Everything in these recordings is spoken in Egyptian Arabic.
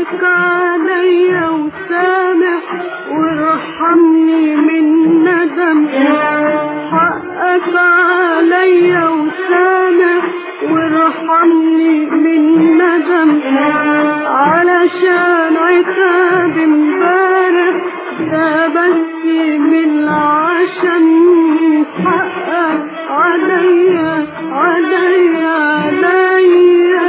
حقك عليا وسامح وارحمني من ندم حقك عليا وسامح وارحمني من ندم علشان عتاب امبارح ده بس من عشم حقك عليا عليا عليا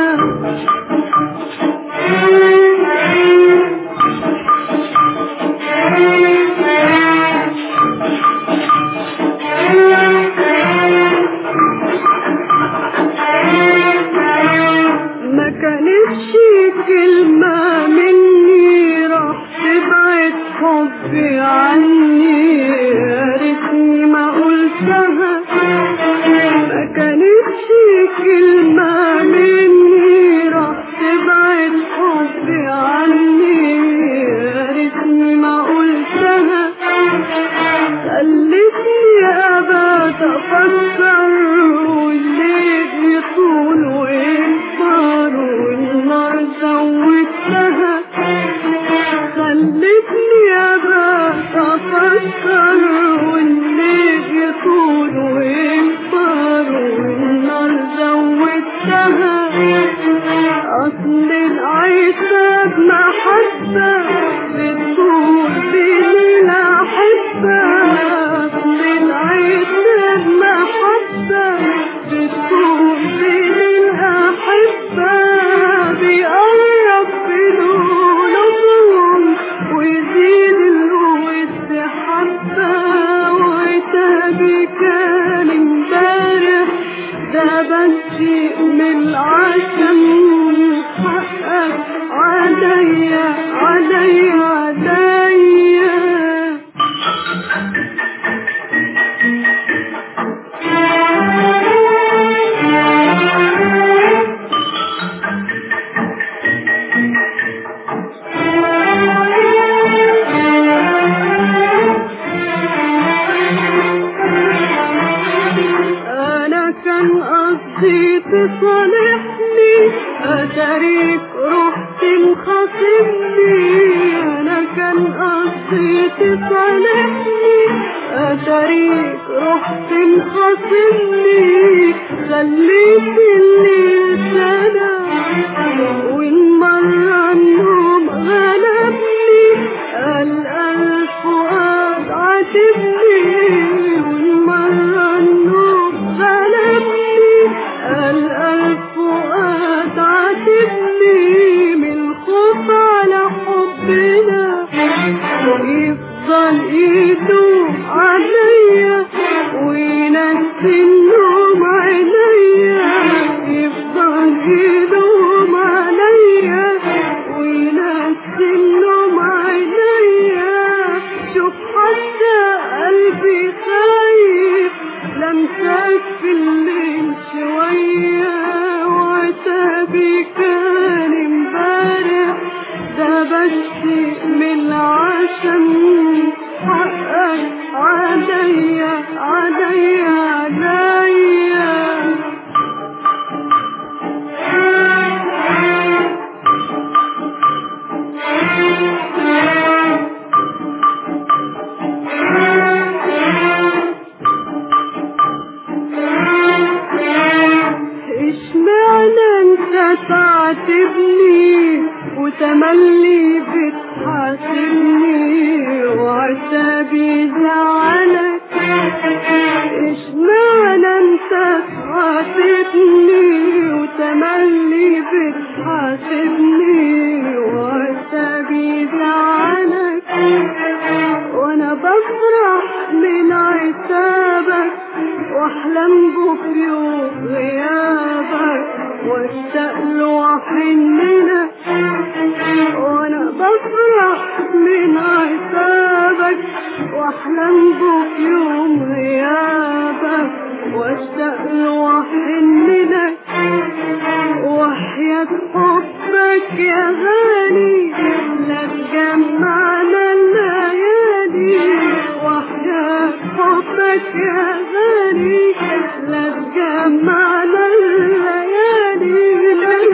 ما كانتش كلمة مني راح تبعد حبي عني يا ريتني ما قلتها ما كانتش كلمة مني راح تبعد حبي عني يا ريتني ما قلتها خلتني أبات أفكر والليل يطول ويكبر والنار زودتها خلتني أبات أفكر والليل يطول ويكبر والنار زودتها أصل العتاب محبة بتدور بين الأحبة أصل العتاب محبة بتدور بين الأحبة بيقرب قلوبهم ويزيد الود حبة وعتابي كان امبارح ده بس من العشم حقك عليا عليا عليا انا كان قصدي تصالحني اتاريك رحت مخاصمني انا كان قصدي تصالحني اتاريك رحت مخاصمني خليت اللي سنة وان مرة النوم غلبني الألف فؤاد عاتبني وان مرة النوم غلبني الألف فؤاد عاتبني من الخوف على حبنا يفضل يدوم عليا وينسي النوم عينيا يفضل يدوم عليا وينسي النوم عينيا شوف حتى قلبي خايف لمسك في الليل شوية وعتابي كان امبارح ده بس من العشم حقك عليا عليا عليا اشمعنى انت تعاتبني وتملي بتحاسبني وعتابي زعلك اشمعنى انت تعاتبني وتملي بتحاسبني وعتابي زعلك وانا بفرح من عتابك واحلم بك يوم غيابك واشتاق له واحن لك وانا بفرح من عتابك واحلم بك يوم غيابك واشتاق له واحن لك وحياة حبك يا غالي لا تجمعنا الليالي وحياة حبك يا غالي لا تجمعنا